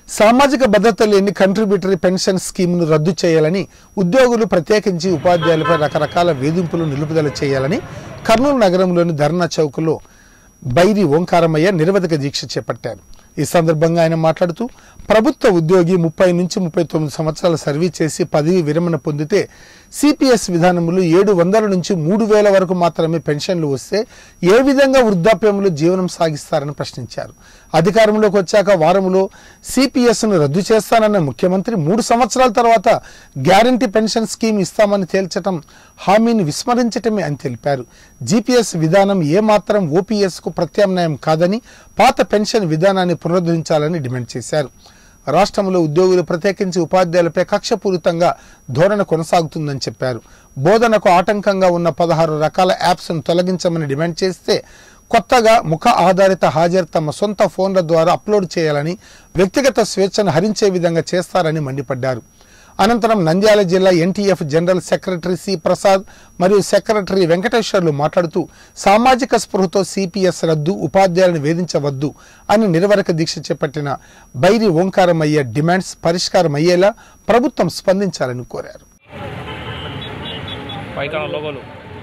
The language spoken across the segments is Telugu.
సామాజిక భద్రత లేని కంట్రిబ్యూటరీ పెన్షన్ స్కీమ్ను రద్దు చేయాలని ఉద్యోగులు ప్రత్యేకించి ఉపాధ్యాయులపై రకరకాల వేధింపులు నిలుపుదల చేయాలని కర్నూలు నగరంలోని ధర్నా చౌక్లో బైరి ఓంకారమయ్య నిరవధిక దీక్ష చేపట్టారు ఈ సందర్భంగా ఆయన మాట్లాడుతూ ప్రభుత్వ ఉద్యోగి ముప్పై నుంచి ముప్పై తొమ్మిది సంవత్సరాల సర్వీస్ చేసి పదవి విరమణ పొందితే సిపిఎస్ విధానములు ఏడు వందల నుంచి మూడు వేల వరకు మాత్రమే పెన్షన్లు వస్తే ఏ విధంగా వృద్ధాప్యంలో జీవనం సాగిస్తారని ప్రశ్నించారు అధికారంలోకి వచ్చాక వారంలో సిపిఎస్ను రద్దు చేస్తానన్న ముఖ్యమంత్రి మూడు సంవత్సరాల తర్వాత గ్యారంటీ పెన్షన్ స్కీమ్ ఇస్తామని తేల్చటం హామీని విస్మరించటమే అని తెలిపారు జీపీఎస్ విధానం ఏమాత్రం ఓపీఎస్కు ప్రత్యామ్నాయం కాదని పాత పెన్షన్ విధానాన్ని పునరుద్ధరించాలని డిమాండ్ చేశారు రాష్ట్రంలో ఉద్యోగులు ప్రత్యేకించి ఉపాధ్యాయులపై కక్షపూరితంగా ధోరణ కొనసాగుతుందని చెప్పారు బోధనకు ఆటంకంగా ఉన్న పదహారు రకాల యాప్స్ను తొలగించమని డిమాండ్ చేస్తే కొత్తగా ముఖ ఆధారిత హాజరు తమ సొంత ఫోన్ల ద్వారా అప్లోడ్ చేయాలని వ్యక్తిగత స్వేచ్ఛను హరించే విధంగా చేస్తారని మండిపడ్డారు అనంతరం నంద్యాల జిల్లా NTF general secretary C Prasad మరియు సెక్రటరీ వెంకటేశ్వర్లు మాట్లాడుతూ సామాజిక స్పృహతో సిపిఎస్ రద్దు ఉపాధ్యాయులను వేధించవద్దు అని నిరవరక దీక్ష చేపట్టిన బైరి ఓంకారమయ్య డిమాండ్స్ పరిష్కారం అయ్యేలా ప్రభుత్వం స్పందించాలని కోరారు పైకాన లోగోలు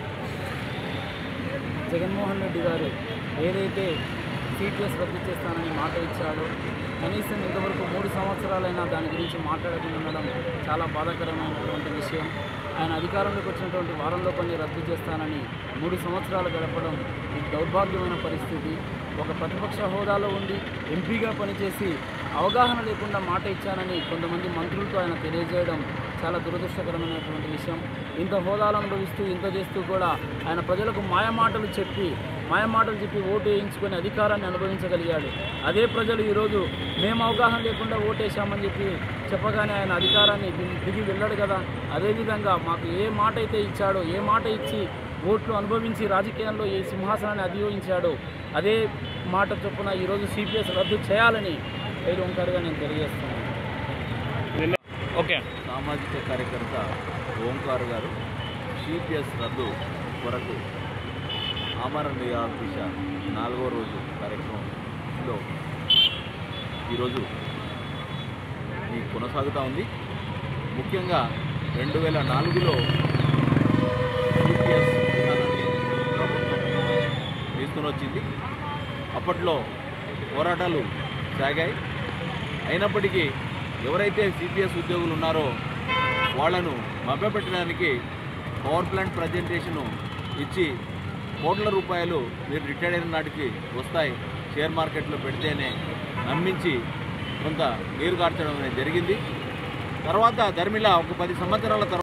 జగన్మోహన్ రెడ్డి గారు ఏదైతే సిపిఎస్ రద్దు చేస్తానని మాట ఇచ్చాడో కనీసం ఇంతవరకు మూడు సంవత్సరాలైనా దాని గురించి మాట్లాడకుండా ఉండడం చాలా బాధాకరమైనటువంటి విషయం ఆయన అధికారంలోకి వచ్చినటువంటి వారంలో కొన్ని రద్దు చేస్తానని మూడు సంవత్సరాలు గడపడం ఇది దౌర్భాగ్యమైన పరిస్థితి ఒక ప్రతిపక్ష హోదాలో ఉండి ఎంపీగా పనిచేసి అవగాహన లేకుండా మాట ఇచ్చానని కొంతమంది మంత్రులతో ఆయన తెలియజేయడం చాలా దురదృష్టకరమైనటువంటి విషయం ఇంత హోదాలు అనుభవిస్తూ ఇంత చేస్తూ కూడా ఆయన ప్రజలకు మాయమాటలు చెప్పి మాయమాటలు చెప్పి ఓటు వేయించుకొని అధికారాన్ని అనుభవించగలిగాడు అదే ప్రజలు ఈరోజు మేము అవగాహన లేకుండా ఓటేశామని చెప్పి చెప్పగానే ఆయన అధికారాన్ని ది- దిగి వెళ్ళాడు కదా అదేవిధంగా మాకు ఏ మాట అయితే ఇచ్చాడో ఏ మాట ఇచ్చి ఓట్లు అనుభవించి రాజకీయాల్లో ఏ సింహాసనాన్ని అధిరోహించాడో అదే మాట చొప్పున ఈరోజు సిపిఎస్ రద్దు చేయాలని పేరు ఓంకారుగా నేను తెలియజేస్తున్నాను ఓకే సామాజిక కార్యకర్త ఓంకార్ గారు సిపిఎస్ రద్దు కొరకు ఆమరణ నిరాదీక్ష నాలుగో రోజు కార్యక్రమంలో ఈరోజు ఇది కొనసాగుతూ ఉంది ముఖ్యంగా రెండు వేల నాలుగులో సిపిఎస్ విధానాన్ని ప్రభుత్వం తీసుకుని వచ్చింది అప్పట్లో పోరాటాలు సాగాయి అయినప్పటికీ ఎవరైతే సిపిఎస్ ఉద్యోగులు ఉన్నారో వాళ్ళను మభ్యపెట్టడానికి పవర్ ప్లాంట్ ప్రజెంటేషను ఇచ్చి కోట్ల రూపాయలు మీరు రిటైర్ అయిన నాటికి వస్తాయి షేర్ మార్కెట్లో పెడితేనే నమ్మించి కొంత నీరు కార్చడం అనేది జరిగింది తర్వాత ధర్మిల ఒక పది సంవత్సరాల తర్వాత